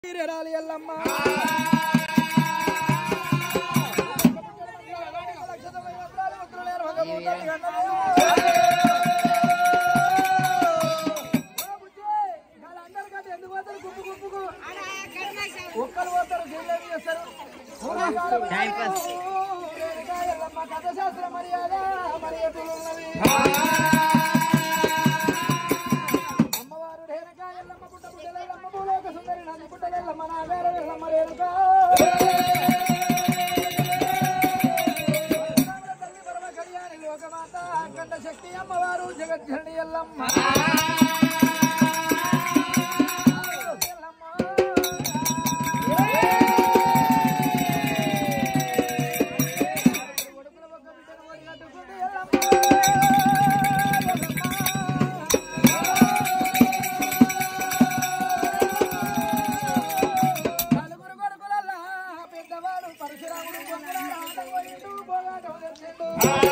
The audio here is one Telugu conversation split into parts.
తీరరాలి ఎల్లమ్మ ఒక్కరు పోతారు సీరియల్ చేస్తారు ఎల్లమ్మ కథ శాస్త్ర మర్యాద మర్యాదలు ఉన్నవి అమ్మవారు రేణుక ఎల్లమ్మ పుట్ట పుట్టలేదమ్మ భూలోక సుందరి నది పుట్టలేదమ్మ నా వేరే ఎల్లమ్మ రేణుక తల్లి పరమ కళ్యాణి లోకమాత అఖండ శక్తి అమ్మవారు జగజ్జనని ఎల్లమ్మ కొడుకుల ఒక్క బిడ్డను ఒడిగట్టుకుంది నలుగురు కొడుకులల్లా పెద్దవాడు పరశురాముడు పొంగరాడు ఆటం పోయిండు పోగాటం తెచ్చిండు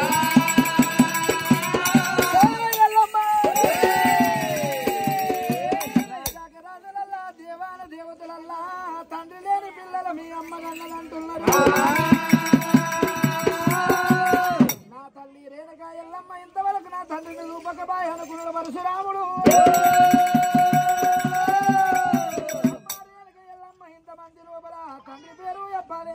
రాజులల్లా దేవాల దేవతలల్లా తండ్రి లేని పిల్లల మీ అమ్మ గన్నలంటున్నారు నా తల్లి రేణుక ఎల్లమ్మ ఇంతవరకు నా తండ్రిని రూపకబాయ్ అనుకున్నాడు పరశురాముడు రేణుక ఎల్లమ్మ ఇంతమంది లోపల తండ్రి పేరు చెప్పాలి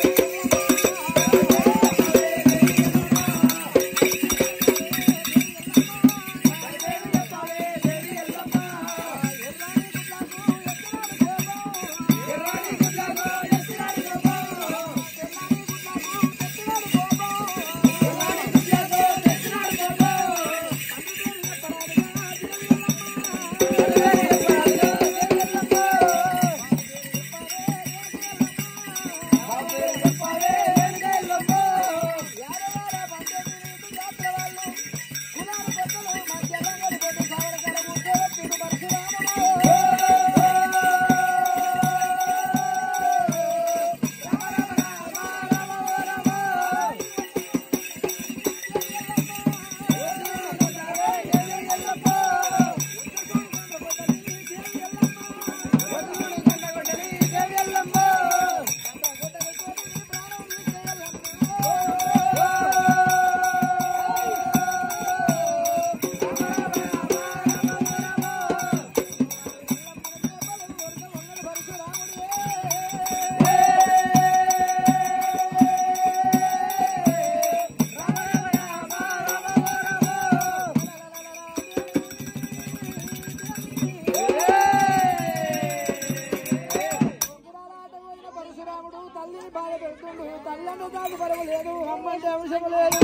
పరశురాముడు తల్లిని బాధ పెడుతుండు తల్లి అంటే దాని పరవలేదు అమ్మ అంటే అవసరం లేదు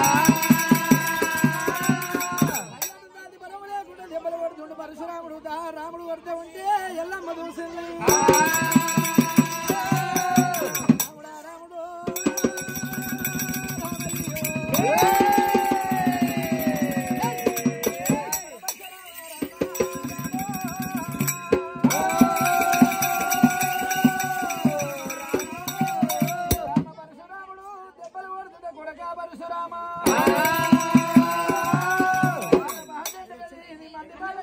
దాని పరవ లేకుండా దెబ్బలు పడుతుండు పరశురాముడు దా రాముడు పడితే ఉంటే ఎల్లమ్మ చూసింది రాముడా రాముడు పరశురాముడు దెబ్బలు కొడుతుంటే కొడక పరశురామ ఇది మంది బాధ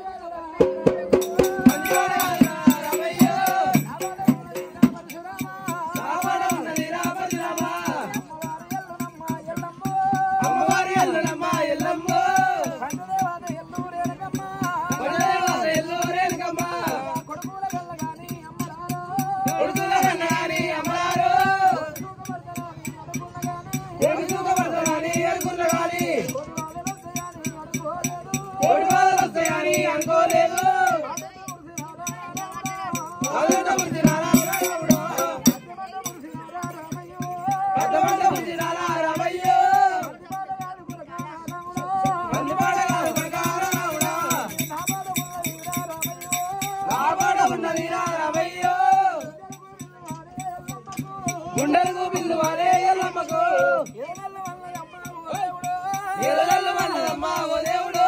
అమ్మవారి ఎల్లనమ్మ ఎల్లమ్మ ఎల్లు రేణుకమ్మ కొడుకుల కళ్ళ గాని అమ్మలారా కొడుకుల కన్నాని అమ్మలారు కొడుకు చూకబడతానని అనుకున్న గాని కోడి బాధలు వస్తాయని అనుకోలేదు అదంట బుద్ధి రారాముడు పెద్దమంట బుద్ధి రారా రామయ్యో అందుబాట కాదు కొనకారాముడా రాబాట ఉన్నది రా రామయ్యో గుండెలకు బిల్లు వారే ఎల్లమ్మకు ఎల్లెల్లు వల్లదమ్మ ఓ దేవుడు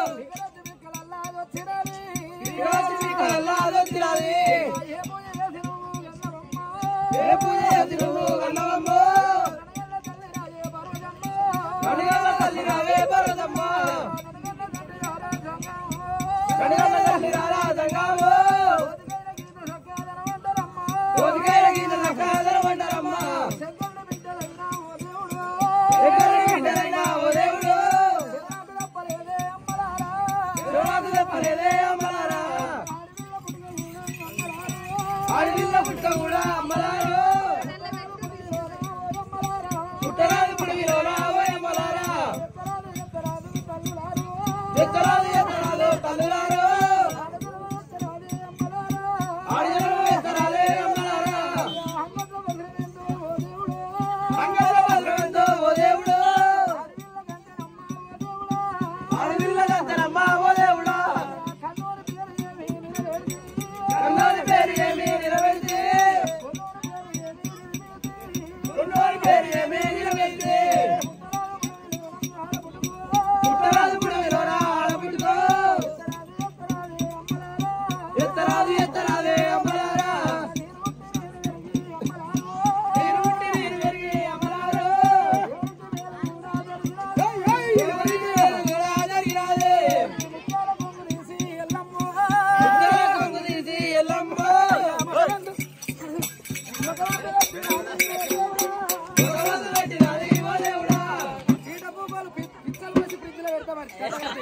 ఈరోజు మీకు అల్లాదొచ్చినది ఏ పూజ చేసి నువ్వు కన్నవమ్మ కడిగల్ల తల్లి రావే పరదమ్మ కడిగల్ల తల్లి రారా సంగాము సక్కదనం అంటారా ఆడవిల్ల పుట్ట కూడా అమ్మలారు పుట్టరాదు పుడివిలోనా ఓ అమ్మలారా ఎత్తరాదు ఎత్తరాదు తల్లులారు ఆడజనం ఎత్తరాదే అమ్మలారా అంగళ భద్రవంతో ఓ దేవుడు ఆడవిల్ల గంతనమ్మ ఓ దేవుడా కన్నాని పేరు ఏమి నిలబెడితే ఉన్నోని పేరు ఏమి నిలబెడితే పుట్టరాదు పుడివిలోనా ఆడబిడ్డతో ఎత్తరాదు ఎత్తరాదే అమ్మలారా నేను పుట్టి నేను పెరిగి అమ్మలారు ఎవరికి లేదు కూడా జరిగినాదే ఇద్దరే కొంగు తీసి ఎల్లమ్మ భగవంతుడు పెట్టినది ఓ దేవుడా పిచ్చలు వచ్చి ఫ్రిడ్జ్లో పెడతామని